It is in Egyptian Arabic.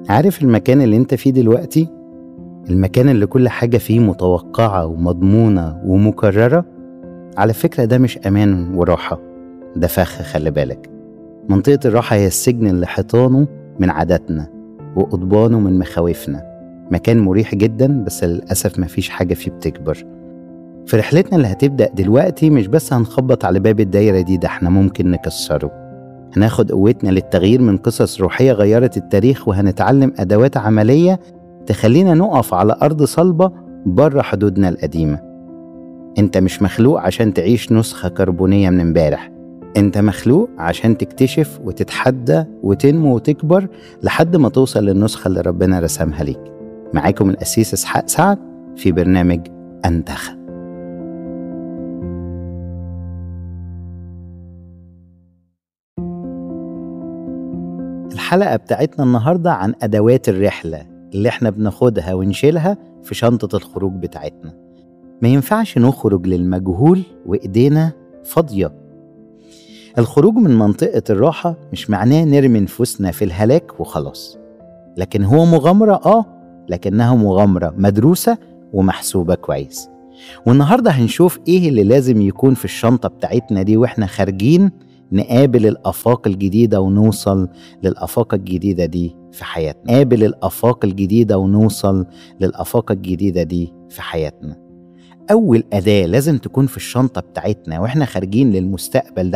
عارف المكان اللي انت فيه دلوقتي المكان اللي كل حاجة فيه متوقعة ومضمونة ومكررة على فكرة ده مش أمان وراحة ده فخ خلي بالك منطقة الراحة هي السجن اللي حيطانه من عاداتنا وقضبانه من مخاوفنا مكان مريح جدا بس للأسف مفيش حاجة فيه بتكبر في رحلتنا اللي هتبدأ دلوقتي مش بس هنخبط على باب الدايرة دي ده احنا ممكن نكسره هناخد قوتنا للتغيير من قصص روحية غيرت التاريخ وهنتعلم أدوات عملية تخلينا نقف على أرض صلبة بره حدودنا القديمة انت مش مخلوق عشان تعيش نسخة كربونية من امبارح انت مخلوق عشان تكتشف وتتحدى وتنمو وتكبر لحد ما توصل للنسخة اللي ربنا رسمها ليك معاكم الأسيس إسحاق سعد في برنامج أنتخب الحلقة بتاعتنا النهاردة عن أدوات الرحلة اللي احنا بناخدها ونشيلها في شنطة الخروج بتاعتنا ما ينفعش نخرج للمجهول وإيدينا فاضية الخروج من منطقة الراحة مش معناه نرمي نفوسنا في الهلاك وخلاص لكن هو مغامرة آه لكنها مغامرة مدروسة ومحسوبة كويس والنهاردة هنشوف إيه اللي لازم يكون في الشنطة بتاعتنا دي وإحنا خارجين نقابل الآفاق الجديدة ونوصل للآفاق الجديدة دي في حياتنا نقابل الآفاق الجديدة ونوصل للآفاق الجديدة دي في حياتنا أول أداة لازم تكون في الشنطة بتاعتنا وإحنا خارجين للمستقبل ده